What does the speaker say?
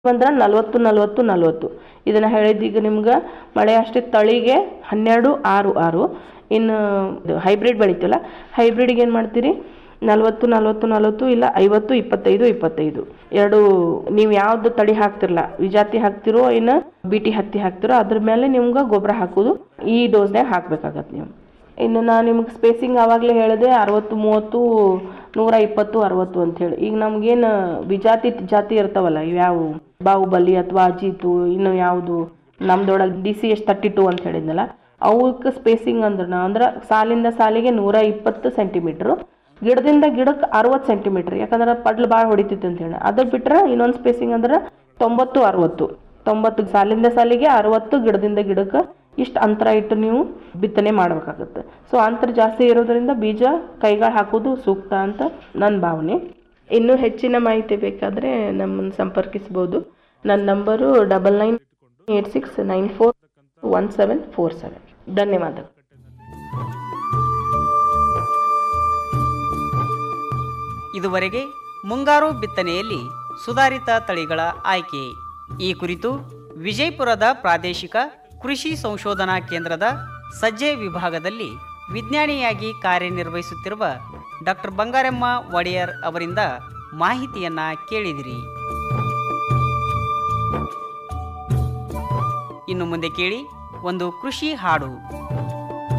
ಬಂದ್ರೆ ನಲ್ವತ್ತು ನಲ್ವತ್ತು ನಲ್ವತ್ತು ಇದನ್ನು ಹೇಳಿದ್ದೀಗ ನಿಮ್ಗೆ ಮಳೆ ಅಷ್ಟೇ ತಳಿಗೆ ಹನ್ನೆರಡು ಆರು ಆರು ಇನ್ನು ಇದು ಹೈಬ್ರಿಡ್ ಬೆಳಿತೀವಲ್ಲ ಹೈಬ್ರಿಡ್ಗೆ ಏನು ಮಾಡ್ತೀರಿ ನಲ್ವತ್ತು ನಲ್ವತ್ತು ನಲ್ವತ್ತು ಇಲ್ಲ ಐವತ್ತು ಇಪ್ಪತ್ತೈದು ಇಪ್ಪತ್ತೈದು ಎರಡು ನೀವು ಯಾವ್ದು ತಳಿ ಹಾಕ್ತಿರಲ್ಲ ವಿಜಾತಿ ಹಾಕ್ತಿರೋ ಇನ್ನು ಬಿಟಿ ಹತ್ತಿ ಹಾಕ್ತಿರೋ ಅದ್ರ ಮೇಲೆ ನಿಮ್ಗೆ ಗೊಬ್ಬರ ಹಾಕೋದು ಈ ಡೋಸ್ನಾಗ ಹಾಕ್ಬೇಕಾಗತ್ತೆ ನೀವು ಇನ್ನು ನಾನು ನಿಮ್ಗೆ ಸ್ಪೇಸಿಂಗ್ ಆವಾಗಲೇ ಹೇಳಿದೆ ಅರವತ್ತು ಮೂವತ್ತು ನೂರ ಇಪ್ಪತ್ತು ಅರವತ್ತು ಅಂಥೇಳಿ ಈಗ ನಮ್ಗೇನು ವಿಜಾತಿ ಜಾತಿ ಇರ್ತಾವಲ್ಲ ಇವ್ಯಾವು ಬಾಹುಬಲಿ ಅಥವಾ ಅಜಿತು ಇನ್ನು ಯಾವುದು ನಮ್ದೊಳಗೆ D C S thirty two ಅಂತ ಹೇಳಿದ್ನಲ್ಲ ಅವಕ್ಕೆ ಸ್ಪೇಸಿಂಗ್ ಅಂದ್ರೆ ನಾವು ಅಂದ್ರೆ ಸಾಲಿಂದ ಸಾಲಿಗೆ ನೂರ ಇಪ್ಪತ್ತು ಸೆಂಟಿಮೀಟ್ರು ಗಿಡದಿಂದ ಗಿಡಕ್ಕೆ ಅರವತ್ತು ಸೆಂಟಿಮೀಟ್ರ್ ಯಾಕಂದ್ರೆ ಪಡ್ಲು ಭಾಳ ಹೊಡಿತಿತ್ತು ಅಂತ ಹೇಳಿ ಅದು ಬಿಟ್ರೆ ಇನ್ನೊಂದು ಸ್ಪೇಸಿಂಗ್ ಅಂದ್ರೆ ತೊಂಬತ್ತು ಅರವತ್ತು ತೊಂಬತ್ತು ಸಾಲಿಂದ ಸಾಲಿಗೆ ಅರವತ್ತು ಗಿಡದಿಂದ ಗಿಡಕ್ಕೆ ಇಷ್ಟು ಅಂತರ ಇಟ್ಟು ನೀವು ಬಿತ್ತನೆ ಮಾಡಬೇಕಾಗುತ್ತೆ ಸೊ ಅಂತರ ಜಾಸ್ತಿ ಇರೋದ್ರಿಂದ ಬೀಜ ಕೈಗಳು ಹಾಕೋದು ಸೂಕ್ತ ಅಂತ ನನ್ನ ಭಾವನೆ ಇನ್ನೂ ಹೆಚ್ಚಿನ ಮಾಹಿತಿ ಬೇಕಾದರೆ ನಮ್ಮನ್ನು ಸಂಪರ್ಕಿಸ್ಬೋದು ನನ್ನ number double nine eight six nine four one seven four seven ಧನ್ಯವಾದಗಳು ಇದುವರೆಗೆ ಮುಂಗಾರು ಬಿತ್ತನೆಯಲ್ಲಿ ಸುಧಾರಿತ ತಳಿಗಳ ಆಯ್ಕೆ ಈ ಕುರಿತು ವಿಜಯಪುರದ ಪ್ರಾದೇಶಿಕ ಕೃಷಿ ಸಂಶೋಧನಾ ಕೇಂದ್ರದ ಸಜ್ಜೆ ವಿಭಾಗದಲ್ಲಿ ವಿಜ್ಞಾನಿಯಾಗಿ ಕಾರ್ಯನಿರ್ವಹಿಸುತ್ತಿರುವ ಡಾಕ್ಟರ್ ಬಂಗಾರಮ್ಮ ಒಡೆಯರ್ ಅವರಿಂದ ಮಾಹಿತಿಯನ್ನ ಕೇಳಿದಿರಿ ಇನ್ನು ಮುಂದೆ ಕೇಳಿ ಒಂದು ಕೃಷಿ ಹಾಡು